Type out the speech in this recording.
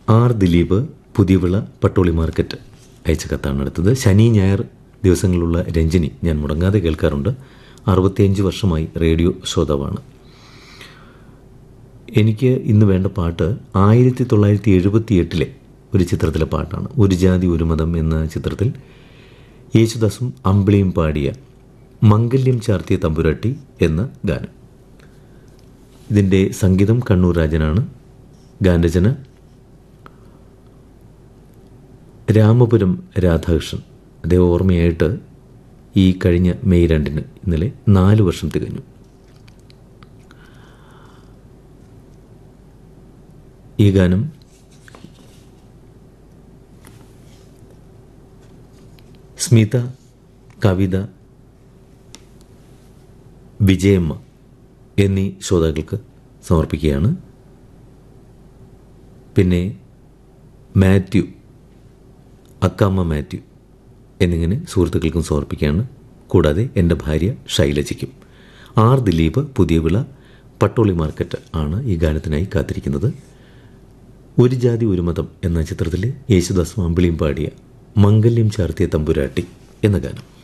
R Dileep Puthiyavila Pattoli market അയച്ച കത്താണ് അടുത്തത് ശനി ഞായർ ദിവസങ്ങളിലുള്ള രഞ്ജിനി ഞാൻ മുടങ്ങാതെ കേൾക്കാറുണ്ട് അറുപത്തിയഞ്ച് വർഷമായി റേഡിയോ ശ്രോതാവാണ് എനിക്ക് ഇന്ന് വേണ്ട പാട്ട് ആയിരത്തി തൊള്ളായിരത്തി എഴുപത്തി എട്ടിലെ ഒരു ചിത്രത്തിലെ പാട്ടാണ് ഒരു ജാതി ഒരു മതം എന്ന ചിത്രത്തിൽ യേശുദാസും അമ്പിളിയും പാടിയ മംഗല്യം ചാർത്തിയ തമ്പുരാട്ടി എന്ന ഗാനം ഇതിൻ്റെ സംഗീതം കണ്ണൂർ രാജനാണ് ഗാനരചന രാമപുരം രാധാകൃഷ്ണൻ അദ്ദേഹം ഓർമ്മയായിട്ട് ഈ കഴിഞ്ഞ മെയ് രണ്ടിന് ഇന്നലെ നാല് വർഷം തികഞ്ഞു ഈ ഗാനം സ്മിത കവിത വിജയമ്മ എന്നീ ശ്രോതാക്കൾക്ക് സമർപ്പിക്കുകയാണ് പിന്നെ മാത്യു അക്കാമ്മ മാത്യു എന്നിങ്ങനെ സുഹൃത്തുക്കൾക്കും സമർപ്പിക്കുകയാണ് കൂടാതെ എൻ്റെ ഭാര്യ ശൈലജയ്ക്കും ആർ ദിലീപ് പുതിയവിള പട്ടോളി മാർക്കറ്റ് ആണ് ഈ ഗാനത്തിനായി കാത്തിരിക്കുന്നത് ഒരു ജാതി ഒരു മതം എന്ന ചിത്രത്തിലെ യേശുദാസ് അമ്പിളിയും പാടിയ മംഗല്യം ചാർത്തിയ തമ്പുരാട്ടി എന്ന ഗാനം